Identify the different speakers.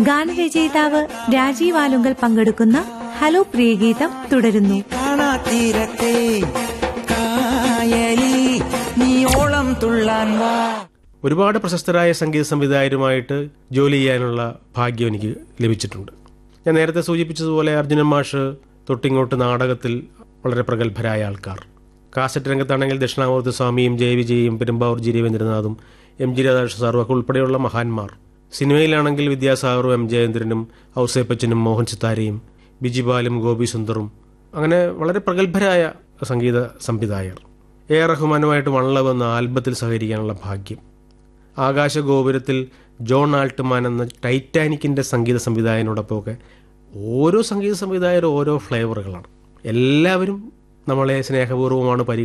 Speaker 1: ഗാനരചയിതാവ് രാജീവ് ആലുങ്കൽ പങ്കെടുക്കുന്ന ഹലോ പ്രിയഗീതം തുടരുന്നു
Speaker 2: കാണാത്തീരത്തെ കായലി നീയോളം തുള്ളാൻ വാ
Speaker 3: ഒരുപാട് പ്രശസ്തരായ സംഗീത സംവിധായകരുമായിട്ട് ജോലി ചെയ്യാനുള്ള ഭാഗ്യം എനിക്ക് ലഭിച്ചിട്ടുണ്ട് ഞാൻ നേരത്തെ സൂചിപ്പിച്ചതുപോലെ അർജുനൻ മാഷ് തൊട്ടിങ്ങോട്ട് നാടകത്തിൽ വളരെ പ്രഗത്ഭരായ ആൾക്കാർ കാസറ്റ് രംഗത്താണെങ്കിൽ ദക്ഷിണാമൂർത്തി സ്വാമിയും ജയവിജയും പെരുമ്പാവൂർ ജി രവീന്ദ്രനാഥും എം ജി രാധാകൃഷ്ണ സാറും ഒക്കെ ഉൾപ്പെടെയുള്ള മഹാന്മാർ സിനിമയിലാണെങ്കിൽ വിദ്യാസാഗറും എം ജയേന്ദ്രനും ഔസേപ്പച്ചനും മോഹൻ സിത്താരയും ബിജിപാലും ഗോപി സുന്ദറും അങ്ങനെ വളരെ പ്രഗത്ഭരായ സംഗീത സംവിധായകർ എ ആർ റഹ്മാനുമായിട്ട് വള്ളവ് എന്ന ആൽബത്തിൽ സഹകരിക്കാനുള്ള ഭാഗ്യം ആകാശഗോപുരത്തിൽ ജോൺ ആൾട്ട്മാൻ എന്ന ടൈറ്റാനിക്കിൻ്റെ സംഗീത സംവിധായകനോടൊപ്പമൊക്കെ ഓരോ സംഗീത സംവിധായകരും ഓരോ ഫ്ലേവറുകളാണ് എല്ലാവരും നമ്മളെ സ്നേഹപൂർവ്വമാണ് പരി